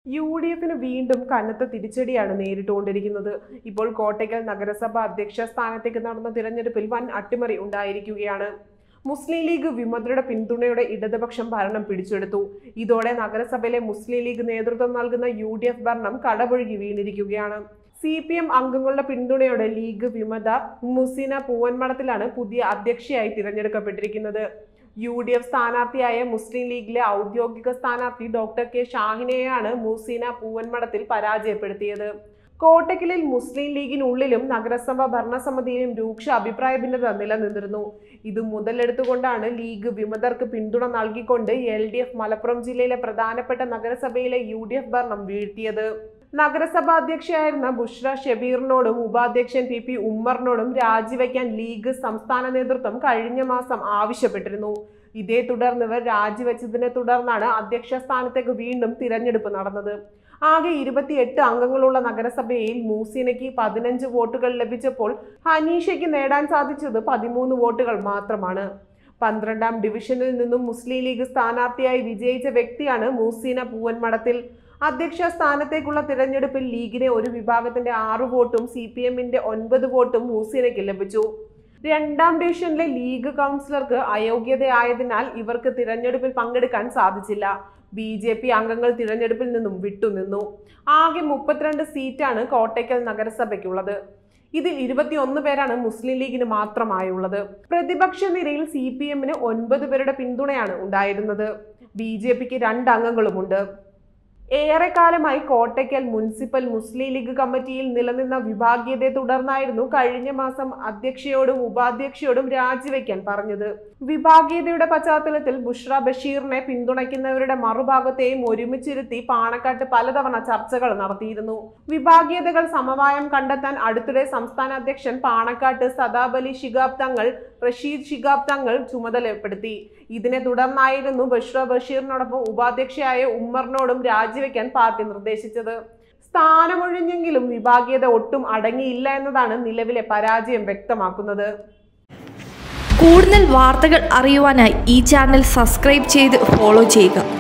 U D എഫിന് വീണ്ടും കനത്ത തിരിച്ചടിയാണ് നേരിട്ടുകൊണ്ടിരിക്കുന്നത് ഇപ്പോൾ കോട്ടയ്ക്കൽ നഗരസഭ അധ്യക്ഷ സ്ഥാനത്തേക്ക് നടന്ന തിരഞ്ഞെടുപ്പിൽ വൻ അട്ടിമറി ഉണ്ടായിരിക്കുകയാണ് മുസ്ലിം ലീഗ് വിമതരുടെ പിന്തുണയോടെ ഇടതുപക്ഷം ഭരണം പിടിച്ചെടുത്തു ഇതോടെ നഗരസഭയിലെ മുസ്ലിം ലീഗ് നേതൃത്വം നൽകുന്ന യു ഡി എഫ് ഭരണം കടപുഴകി വീണിരിക്കുകയാണ് സി പി എം അംഗങ്ങളുടെ പിന്തുണയോടെ ലീഗ് വിമത മുസീന പൂവൻമടത്തിലാണ് പുതിയ അധ്യക്ഷയായി തിരഞ്ഞെടുക്കപ്പെട്ടിരിക്കുന്നത് യു ഡി എഫ് സ്ഥാനാർത്ഥിയായ മുസ്ലിം ലീഗിലെ ഔദ്യോഗിക സ്ഥാനാർത്ഥി ഡോക്ടർ കെ ഷാഹിനെയാണ് മുസീന പൂവൻമടത്തിൽ പരാജയപ്പെടുത്തിയത് കോട്ടക്കലിൽ മുസ്ലിം ലീഗിനുള്ളിലും നഗരസഭ ഭരണസമിതിയിലും രൂക്ഷ അഭിപ്രായ ഭിന്നത നിലനിന്നിരുന്നു ഇത് മുതലെടുത്തുകൊണ്ടാണ് ലീഗ് വിമതർക്ക് പിന്തുണ നൽകിക്കൊണ്ട് എൽ ഡി എഫ് മലപ്പുറം ജില്ലയിലെ പ്രധാനപ്പെട്ട നഗരസഭയിലെ യു ഡി എഫ് ഭരണം വീഴ്ത്തിയത് നഗരസഭാ അധ്യക്ഷയായിരുന്ന ബുഷ്ര ഷബീറിനോടും ഉപാധ്യക്ഷൻ പി പി ഉമ്മറിനോടും രാജിവെക്കാൻ ലീഗ് സംസ്ഥാന നേതൃത്വം കഴിഞ്ഞ മാസം ആവശ്യപ്പെട്ടിരുന്നു ഇതേ തുടർന്ന് ഇവർ രാജിവെച്ചതിനെ തുടർന്നാണ് അധ്യക്ഷ സ്ഥാനത്തേക്ക് വീണ്ടും തിരഞ്ഞെടുപ്പ് നടന്നത് ആകെ ഇരുപത്തിയെട്ട് അംഗങ്ങളുള്ള നഗരസഭയിൽ മൂസീനയ്ക്ക് പതിനഞ്ച് വോട്ടുകൾ ലഭിച്ചപ്പോൾ ഹനീഷയ്ക്ക് നേടാൻ സാധിച്ചത് പതിമൂന്ന് വോട്ടുകൾ മാത്രമാണ് പന്ത്രണ്ടാം ഡിവിഷനിൽ നിന്നും മുസ്ലിം ലീഗ് സ്ഥാനാർത്ഥിയായി വിജയിച്ച വ്യക്തിയാണ് മൂസീന പൂവൻമടത്തിൽ അധ്യക്ഷ സ്ഥാനത്തേക്കുള്ള തിരഞ്ഞെടുപ്പിൽ ലീഗിനെ ഒരു വിഭാഗത്തിന്റെ ആറ് വോട്ടും സി പി എമ്മിന്റെ ഒൻപത് വോട്ടും മൂസീനയ്ക്ക് ലഭിച്ചു രണ്ടാം ഡിവിഷനിലെ ലീഗ് കൗൺസിലർക്ക് അയോഗ്യതയായതിനാൽ ഇവർക്ക് തിരഞ്ഞെടുപ്പിൽ പങ്കെടുക്കാൻ സാധിച്ചില്ല ബി ജെ പി അംഗങ്ങൾ തിരഞ്ഞെടുപ്പിൽ നിന്നും വിട്ടുനിന്നു ആകെ മുപ്പത്തിരണ്ട് സീറ്റാണ് കോട്ടയ്ക്കൽ നഗരസഭയ്ക്കുള്ളത് ഇതിൽ ഇരുപത്തിയൊന്ന് പേരാണ് മുസ്ലിം ലീഗിന് മാത്രമായുള്ളത് പ്രതിപക്ഷ നിരയിൽ സി പി എമ്മിന് ഒൻപത് പേരുടെ പിന്തുണയാണ് ഉണ്ടായിരുന്നത് ബി ജെ പിക്ക് രണ്ട് അംഗങ്ങളുമുണ്ട് ഏറെക്കാലമായി കോട്ടയ്ക്കൽ മുനിസിപ്പൽ മുസ്ലിം ലീഗ് കമ്മിറ്റിയിൽ നിലനിന്ന വിഭാഗീയതയെ തുടർന്നായിരുന്നു കഴിഞ്ഞ മാസം അധ്യക്ഷയോടും ഉപാധ്യക്ഷയോടും രാജിവെക്കാൻ പറഞ്ഞത് വിഭാഗീയതയുടെ പശ്ചാത്തലത്തിൽ ബുഷ്ര ബഷീറിനെ പിന്തുണയ്ക്കുന്നവരുടെ മറുഭാഗത്തെയും ഒരുമിച്ചിരുത്തി പാണക്കാട്ട് പലതവണ ചർച്ചകൾ നടത്തിയിരുന്നു വിഭാഗീയതകൾ സമവായം കണ്ടെത്താൻ അടുത്തിടെ സംസ്ഥാന അധ്യക്ഷൻ പാണക്കാട്ട് സദാബ് അലി ശിഹാബ് തങ്ങൾ റഷീദ് ശിഹാബ് തങ്ങൾ ചുമതലപ്പെടുത്തി ഇതിനെ തുടർന്നായിരുന്നു ബഷ്ര ബഷീറിനോടൊപ്പം ഉപാധ്യക്ഷയായ ഉമ്മറിനോടും രാജിവെക്കാൻ പാർട്ടി നിർദ്ദേശിച്ചത് സ്ഥാനമൊഴിഞ്ഞെങ്കിലും വിഭാഗീയത ഒട്ടും അടങ്ങിയില്ല എന്നതാണ് നിലവിലെ പരാജയം വ്യക്തമാക്കുന്നത് കൂടുതൽ വാർത്തകൾ അറിയുവാനായി ഈ ചാനൽ സബ്സ്ക്രൈബ് ചെയ്ത് ഫോളോ ചെയ്യുക